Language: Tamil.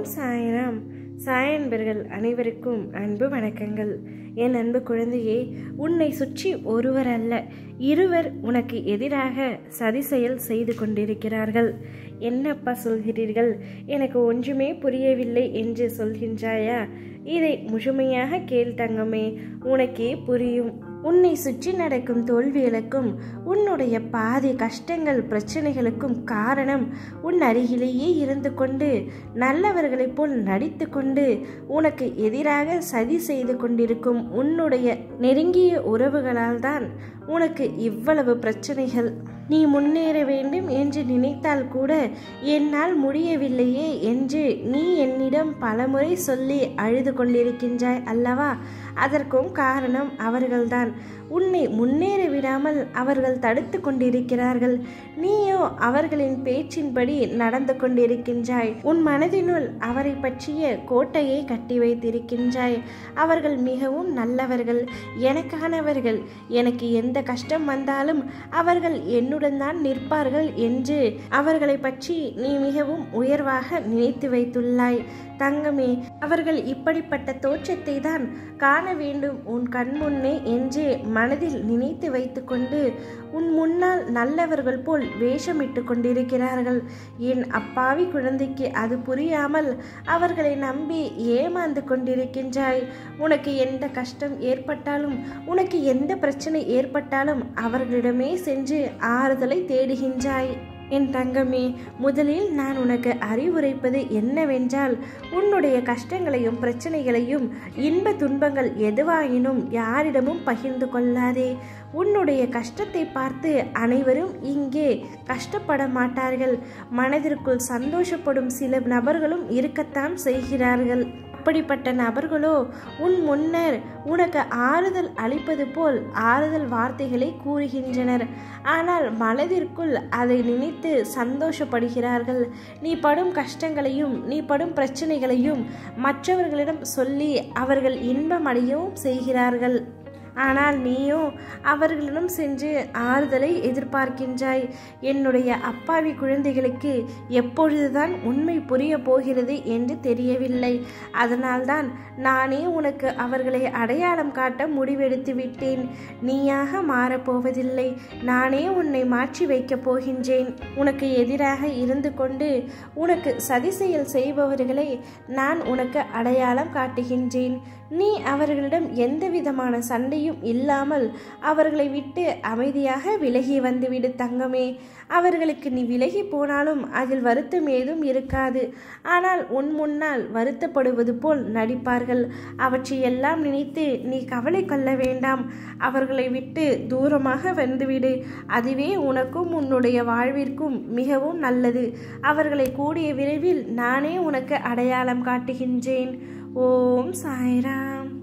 ஓம் சாய்ராம் சாயன்பர்கள் அனைவருக்கும் அன்பு வணக்கங்கள் என் அன்பு குழந்தையே உன்னை சுற்றி ஒருவர் அல்ல இருவர் உனக்கு எதிராக சதி செயல் செய்து கொண்டிருக்கிறார்கள் என்னப்பா சொல்கிறீர்கள் எனக்கு ஒன்றுமே புரியவில்லை என்று சொல்கின்றாயா இதை முழுமையாக கேள் தங்கமே உனக்கே புரியும் உன்னை சுற்றி நடக்கும் தோல்விகளுக்கும் உன்னுடைய பாதி கஷ்டங்கள் பிரச்சனைகளுக்கும் காரணம் உன் அருகிலேயே இருந்து கொண்டு நல்லவர்களைப் போல் நடித்து கொண்டு உனக்கு எதிராக சதி செய்து கொண்டிருக்கும் உன்னுடைய நெருங்கிய உறவுகளால் தான் உனக்கு இவ்வளவு பிரச்சனைகள் நீ முன்னேற வேண்டும் என்று நினைத்தால் கூட என்னால் முடியவில்லையே என்று நீ என்னிடம் பலமுறை சொல்லி அழுது கொண்டிருக்கின்றாய் அல்லவா அதற்கும் காரணம் அவர்கள்தான் உன்னை முன்னேற விடாமல் அவர்கள் தடுத்து கொண்டிருக்கிறார்கள் நீயோ அவர்களின் பேச்சின்படி நடந்து கொண்டிருக்கின்றாய் உன் மனதினுள் அவரை பற்றிய கோட்டையை கட்டி வைத்திருக்கின்றாய் அவர்கள் மிகவும் நல்லவர்கள் எனக்கானவர்கள் எனக்கு எந்த கஷ்டம் வந்தாலும் அவர்கள் என்னுடன் தான் நிற்பார்கள் என்று அவர்களை பற்றி நீ மிகவும் உயர்வாக நினைத்து வைத்துள்ளாய் தங்கமே அவர்கள் இப்படிப்பட்ட தோற்றத்தை தான் காண வேண்டும் உன் கண் முன்னே என்று மனதில் நினைத்து வைத்துக்கொண்டு உன் முன்னால் நல்லவர்கள் போல் வேஷமிட்டு கொண்டிருக்கிறார்கள் என் அப்பாவி குழந்தைக்கு அது புரியாமல் அவர்களை நம்பி ஏமாந்து கொண்டிருக்கின்றாய் உனக்கு எந்த கஷ்டம் ஏற்பட்டாலும் உனக்கு எந்த பிரச்சனை ஏற்பட்டாலும் அவர்களிடமே சென்று ஆறுதலை தேடுகின்றாய் என் தங்கமே முதலில் நான் உனக்கு அறிவுரைப்பது என்னவென்றால் உன்னுடைய கஷ்டங்களையும் பிரச்சனைகளையும் இன்ப துன்பங்கள் எதுவாயினும் யாரிடமும் பகிர்ந்து கொள்ளாதே உன்னுடைய கஷ்டத்தை பார்த்து அனைவரும் இங்கே கஷ்டப்பட மாட்டார்கள் மனதிற்குள் சந்தோஷப்படும் சில நபர்களும் இருக்கத்தான் செய்கிறார்கள் அப்படிப்பட்ட நபர்களோ உன் முன்னர் உனக்கு ஆறுதல் அளிப்பது போல் ஆறுதல் வார்த்தைகளை கூறுகின்றனர் ஆனால் மனதிற்குள் அதை நினைத்து சந்தோஷப்படுகிறார்கள் நீ படும் கஷ்டங்களையும் நீ படும் பிரச்சனைகளையும் மற்றவர்களிடம் சொல்லி அவர்கள் இன்பமடையவும் செய்கிறார்கள் ஆனால் நீயோ அவர்களிடம் சென்று ஆறுதலை எதிர்பார்க்கின்றாய் என்னுடைய அப்பாவி குழந்தைகளுக்கு எப்பொழுதுதான் உண்மை புரிய போகிறது என்று தெரியவில்லை அதனால்தான் நானே உனக்கு அவர்களை அடையாளம் காட்ட முடிவெடுத்து விட்டேன் நீயாக மாறப்போவதில்லை நானே உன்னை மாற்றி வைக்கப் போகின்றேன் உனக்கு எதிராக இருந்து கொண்டு உனக்கு சதி செயல் செய்பவர்களை நான் உனக்கு அடையாளம் காட்டுகின்றேன் நீ அவர்களிடம் எந்த விதமான சண்டையும் இல்லாமல் அவர்களை விட்டு அமைதியாக விலகி வந்துவிடு தங்கமே அவர்களுக்கு நீ விலகி போனாலும் அதில் வருத்தம் ஏதும் இருக்காது ஆனால் உன் முன்னால் வருத்தப்படுவது போல் நடிப்பார்கள் அவற்றையெல்லாம் நினைத்து நீ கவலை கொள்ள வேண்டாம் அவர்களை விட்டு தூரமாக வந்துவிடு அதுவே உனக்கும் உன்னுடைய வாழ்விற்கும் மிகவும் நல்லது அவர்களை கூடிய விரைவில் நானே உனக்கு அடையாளம் காட்டுகின்றேன் ஓம் சாய்ராம்